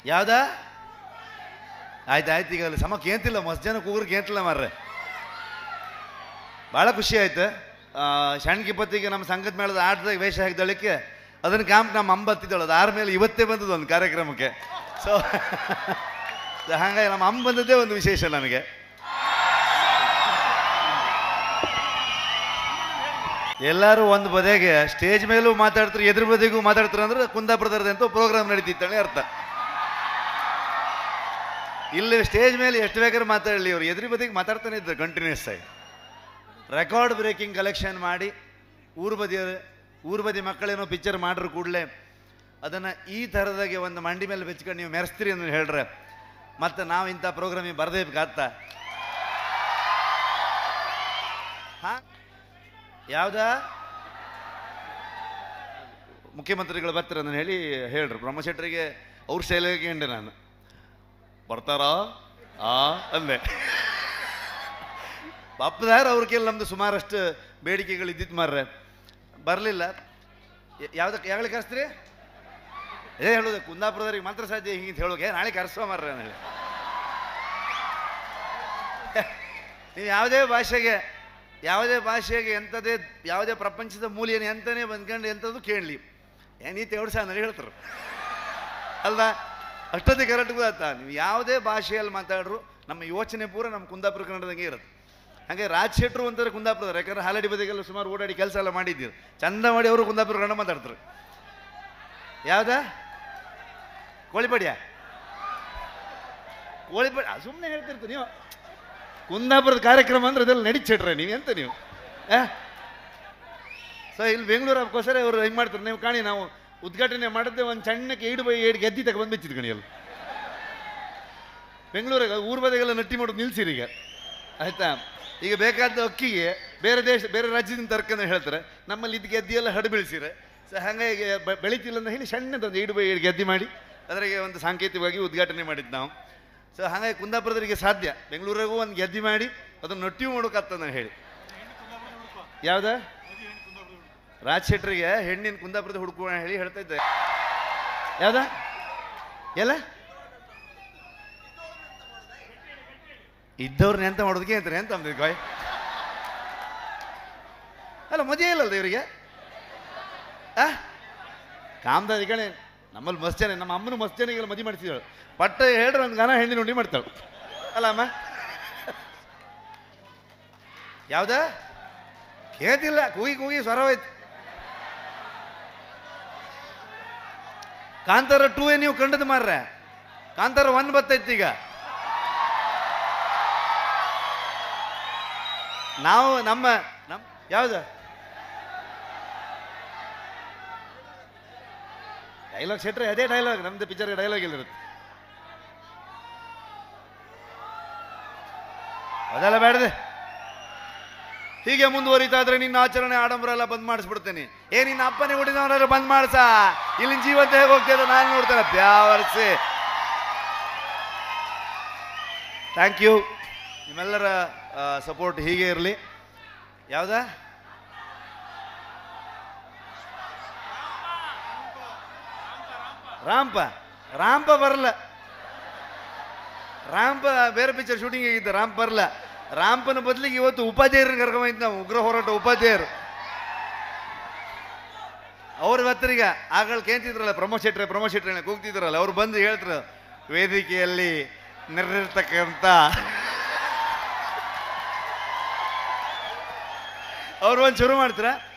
ಯಾವ್ದಾ ಆಯ್ತು ಆಯ್ತು ಈಗ ಅಲ್ಲಿ ಸಮ ಕೇಂತಿಲ್ಲ ಮಸ್ತ್ ಜನ ಕೂಗ್ರು ಕೇಂತಿಲ್ಲ ಮಾರ್ರೆ ಭಾಳ ಖುಷಿ ಆಯ್ತು ಆ, ಸಣ್ಣ ಪತ್ತಿಗೆ ನಮ್ಮ ಸಂಗತ್ ಮೇಳದ ಆಟದಾಗ ವೇಷ ಹಾಕಿದಳಿಕ್ಕೆ ಅದನ್ನ ಕಾಂಪ್ ನಮ್ಮ ಅಂಬತ್ತಿದ್ದಳು ಅದು ಆರ ಮೇಲೆ ಇವತ್ತೇ ಬಂದದ್ದು ಒಂದು ಕಾರ್ಯಕ್ರಮಕ್ಕೆ ಸೊ ಹಾಗಾಗಿ ನಮ್ಮ ಅಮ್ಮ ಬಂದದ್ದೇ ಒಂದು ವಿಶೇಷ ನನಗೆ ಎಲ್ಲರೂ ಒಂದು ಬದಿಗೆ ಸ್ಟೇಜ್ ಮೇಲೂ ಮಾತಾಡ್ತಾರೆ ಎದುರು ಬದಿಗೂ ಮಾತಾಡ್ತಾರೆ ಅಂದ್ರೆ ಕುಂದಾಪುರದವ್ರದ್ದು ಅಂತ ಪ್ರೋಗ್ರಾಮ್ ನಡೀತಿತ್ತಳೆ ಅರ್ಥ ಇಲ್ಲಿ ಸ್ಟೇಜ್ ಮೇಲೆ ಎಷ್ಟು ಬೇಕಾದ್ರೂ ಮಾತಾಡಲಿ ಅವ್ರು ಎದುರು ಬದಿಗೆ ಮಾತಾಡ್ತಾನೆ ಇದ್ದಾರೆ ಕಂಟಿನ್ಯೂಸ್ ಆಗಿ ರೆಕಾರ್ಡ್ ಬ್ರೇಕಿಂಗ್ ಕಲೆಕ್ಷನ್ ಮಾಡಿ ಊರು ಬದಿಯವರು ಊರು ಬದಿ ಮಕ್ಕಳೇನೋ ಪಿಕ್ಚರ್ ಮಾಡ್ರು ಕೂಡಲೇ ಅದನ್ನು ಈ ಥರದಾಗೆ ಒಂದು ಮಂಡಿ ಮೇಲೆ ಬೆಚ್ಕೊಂಡು ನೀವು ಮೆರೆಸ್ತೀರಿ ಅಂತ ಹೇಳ್ರೆ ಮತ್ತು ನಾವು ಇಂಥ ಪ್ರೋಗ್ರಾಮಿಗೆ ಬರದೇ ಬೇಕಾಗ್ತ ಹಾ ಯಾವ್ದಾ ಮುಖ್ಯಮಂತ್ರಿಗಳು ಬರ್ತಾರೆ ಅಂತ ಹೇಳಿ ಹೇಳ್ರು ಬ್ರಹ್ಮಶೆಟ್ಟರಿಗೆ ಅವ್ರ ಶೈಲಿಗೆ ಹಿಂಡೆ ನಾನು ಬರ್ತಾರಾ ಆ ಅಂದೆ ಪಾಪದಾರ ಅವ್ರ ಕೇಳಿ ನಮ್ದು ಸುಮಾರಷ್ಟು ಬೇಡಿಕೆಗಳು ಇದ್ದಿತ್ತು ಮಾರ್ರೆ ಬರಲಿಲ್ಲ ಯಾವ್ದಕ್ಕೆ ಯಾವಾಗ ಕರೆಸ್ತೀರಿ ಏ ಹೇಳೋದು ಕುಂದಾಪುರದವ್ರಿಗೆ ಮಾತ್ರ ಸಾಧ್ಯ ಹಿಂಗೆ ಹೇಳೋಕೆ ನಾಳೆ ಕರೆಸೋ ಮಾರ್ರೆ ಅಂತ ಹೇಳಿ ನೀವು ಯಾವುದೇ ಭಾಷೆಗೆ ಯಾವುದೇ ಭಾಷೆಗೆ ಎಂಥದೇ ಯಾವುದೇ ಪ್ರಪಂಚದ ಮೂಲೆಯನ್ನು ಎಂತನೇ ಬಂದ್ಕೊಂಡು ಎಂಥದ್ದು ಕೇಳಲಿ ಏನೀತಿ ಎರಡು ಸಹ ಹೇಳ್ತಾರೆ ಅಲ್ವಾ ಅಷ್ಟೊತ್ತಿಗೆ ಕರೆಕ್ಟ್ ಗೊತ್ತಾ ನೀವು ಯಾವುದೇ ಭಾಷೆಯಲ್ಲಿ ಮಾತಾಡ್ರು ನಮ್ಮ ಯೋಚನೆ ಪೂರ ನಮ್ಮ ಕುಂದಾಪುರ ಕನ್ನಡದಂಗೆ ಇರುತ್ತೆ ಹಾಗೆ ರಾಜ್ ಶೆಟ್ರು ಅಂತಾರೆ ಕುಂದಾಪುರದವ್ರು ಯಾಕಂದ್ರೆ ಹಾಲಡಿ ಬದಿಗೆಲ್ಲ ಸುಮಾರು ಓಡಾಡಿ ಕೆಲಸ ಎಲ್ಲ ಮಾಡಿದ್ದೀರು ಚಂದ ಮಾಡಿ ಅವರು ಕುಂದಾಪುರ ಕನ್ನಡ ಮಾತಾಡ್ತಾರೆ ಯಾವ್ದಾ ಕೋಳಿಪಡಿಯ ಕೋಳಿಪಡಿ ಸುಮ್ಮನೆ ಹೇಳ್ತಿರ್ತೀರಿ ನೀವು ಕುಂದಾಪುರದ ಕಾರ್ಯಕ್ರಮ ಅಂದ್ರೆ ಅದೆಲ್ಲ ನಡೀಚಿಟ್ರೆ ನೀವು ಎಂತ ನೀವು ಸೊ ಇಲ್ಲಿ ಬೆಂಗಳೂರು ಅದಕ್ಕೋಸ್ಕರ ಅವರು ಹೆಂಗೆ ಮಾಡ್ತಾರೆ ನೀವು ಕಾಣಿ ನಾವು ಉದ್ಘಾಟನೆ ಮಾಡಿದ್ದೆ ಒಂದು ಸಣ್ಣಕ್ಕೆ ಏಡು ಬೈ ಏಡು ಗೆದ್ದಿ ತಗೊಂಡು ಬಂದಿಚ್ಚಿದ್ ಕಣಿ ಅಲ್ಲಿ ಬೆಂಗಳೂರಾಗ ಊರ್ ಬದಿಗೆಲ್ಲ ನಟ್ಟಿ ಮಾಡೋದು ನಿಲ್ಸಿರಿ ಈಗ ಆಯ್ತಾ ಈಗ ಬೇಕಾದ ಅಕ್ಕಿಗೆ ಬೇರೆ ದೇಶ ಬೇರೆ ರಾಜ್ಯದಿಂದ ತರ್ಕೊಂಡು ಹೇಳ್ತಾರೆ ನಮ್ಮಲ್ಲಿ ಇದು ಗೆದ್ದಿ ಎಲ್ಲ ಹಡ ಬೀಳಿಸಿರೆ ಸೊ ಹಾಗಾಗಿ ಬೆ- ಬೆಳೀತಿಲ್ಲ ಅಂತ ಹೇಳಿ ಸಣ್ಣದೊಂದು ಏಡು ಬೈ ಏಡು ಗೆದ್ದಿ ಮಾಡಿ ಅದರಿಗೆ ಒಂದು ಸಾಂಕೇತಿಕವಾಗಿ ಉದ್ಘಾಟನೆ ಮಾಡಿದ್ದು ನಾವು ಸೊ ಹಾಗಾಗಿ ಕುಂದಾಪುರದವರಿಗೆ ಸಾಧ್ಯ ಬೆಂಗಳೂರಿಗೂ ಒಂದು ಗೆದ್ದಿ ಮಾಡಿ ಅದನ್ನು ನೊಟ್ಟಿಯೂ ಮಾಡೋಕತ್ತಂದ ಹೇಳಿ ಯಾವ್ದ ರಾಜ್ ಶೆಟ್ರಿಗೆ ಹೆಣ್ಣಿನ ಕುಂದಾಪುರದ ಹುಡುಕುವ ಹೇಳಿ ಹೇಳ್ತಾ ಇದ್ದೆ ಯಾವ್ದ ಎಲ್ಲ ಇದ್ದವ್ರನ್ನ ಎಂತ ಮಾಡೋದಕ್ಕೆ ಅಂತಾರೆ ಎಂತ ಅಂದ್ರಿ ಗಾಯ್ ಅಲ್ಲ ಮದುವೆ ಇಲ್ಲಲ್ಲ ಇವರಿಗೆ ಆ ಕಾಮದಾರಿ ಕಣೆ ನಮ್ಮಲ್ಲಿ ಮಸ್ತ್ ಜನ ನಮ್ಮ ಅಮ್ಮನ ಮಸ್ತ್ ಜನಿಗೆಲ್ಲ ಮದುವೆ ಮಾಡ್ತಿದ್ದಾಳು ಪಟ್ಟ ಹೇಳ್ರೆ ಒಂದು ಗಾನ ಹೆಣ್ಣಿನ ಉಂಡಿ ಮಾಡ್ತಾಳು ಅಲ್ಲ ಅಮ್ಮ ಯಾವ್ದ ಕೇತಿಲ್ಲ ಕೂಗಿ ಕೂಗಿ ಸ್ವರವಾಯ್ತು ಕಾಂತಾರ ಟೂ ಏ ನೀವು ಕಂಡದ್ದು ಮಾರ್ರೆ ಕಾಂತಾರ ಒನ್ ಬತ್ತೈತಿ ಈಗ ನಾವು ನಮ್ಮ ನಮ್ಮ ಯಾವ್ದು ಡೈಲಾಗ್ ಸೆಟ್ರೆ ಅದೇ ಡೈಲಾಗ್ ನಮ್ದು ಪಿಕ್ಚರ್ ಡೈಲಾಗ್ ಇಲ್ಲಿರುತ್ತೆ ಅದೆಲ್ಲ ಬೇಡದೆ ಹೀಗೆ ಮುಂದುವರಿತಾ ಇದ್ರೆ ನಿನ್ನ ಆಚರಣೆ ಆಡಂಬರ ಎಲ್ಲ ಬಂದ್ ಮಾಡಿಸ್ಬಿಡ್ತೇನೆ ಏ ನಿನ್ನ ಅಪ್ಪನೇ ಹುಟ್ಟಿದವನಾದ್ರು ಬಂದ್ ಮಾಡ್ಸ ಇಲ್ಲಿನ ಜೀವಂತ ಹೇಗೆ ಹೋಗ್ತಿದ್ದ ನಾನು ನೋಡ್ತೇನೆ ಬ್ಯಾವರ್ಸಿ ಥ್ಯಾಂಕ್ ಯು ನಿಮ್ಮೆಲ್ಲರ ಸಪೋರ್ಟ್ ಹೀಗೆ ಇರಲಿ ಯಾವ್ದಾ ರಾಂಪ ರಾಂಪ ಬರಲ್ಲ ರಾಂಪ ಬೇರೆ ಪಿಕ್ಚರ್ ಶೂಟಿಂಗ್ ಆಗಿದ್ದ ರಾಂಪ್ ಬರಲ್ಲ ರಾಂಪನ ಬದಲಿಗೆ ಇವತ್ತು ಉಪಾಧ್ಯಾಯರನ್ನ ಕರ್ಕೊಂಬಂದಿದ್ದು ನಾವು ಉಗ್ರ ಹೋರಾಟ ಉಪಾಧ್ಯಾಯರು ಅವ್ರ ಹತ್ತರೀಗ ಆಗಳ ಕೇಂತಿದ್ರಲ್ಲ ಪ್ರಮೋದ್ ಶೆಟ್ರೆ ಪ್ರಮೋದ್ ಶೆಟ್ರೆ ಕೂಗ್ತಿದ್ರಲ್ಲ ಅವ್ರು ಬಂದು ಹೇಳ್ತಾರೆ ವೇದಿಕೆಯಲ್ಲಿ ನೆರೆದಿರ್ತಕ್ಕಂಥ ಅವ್ರು ಒಂದು ಶುರು ಮಾಡ್ತಾರ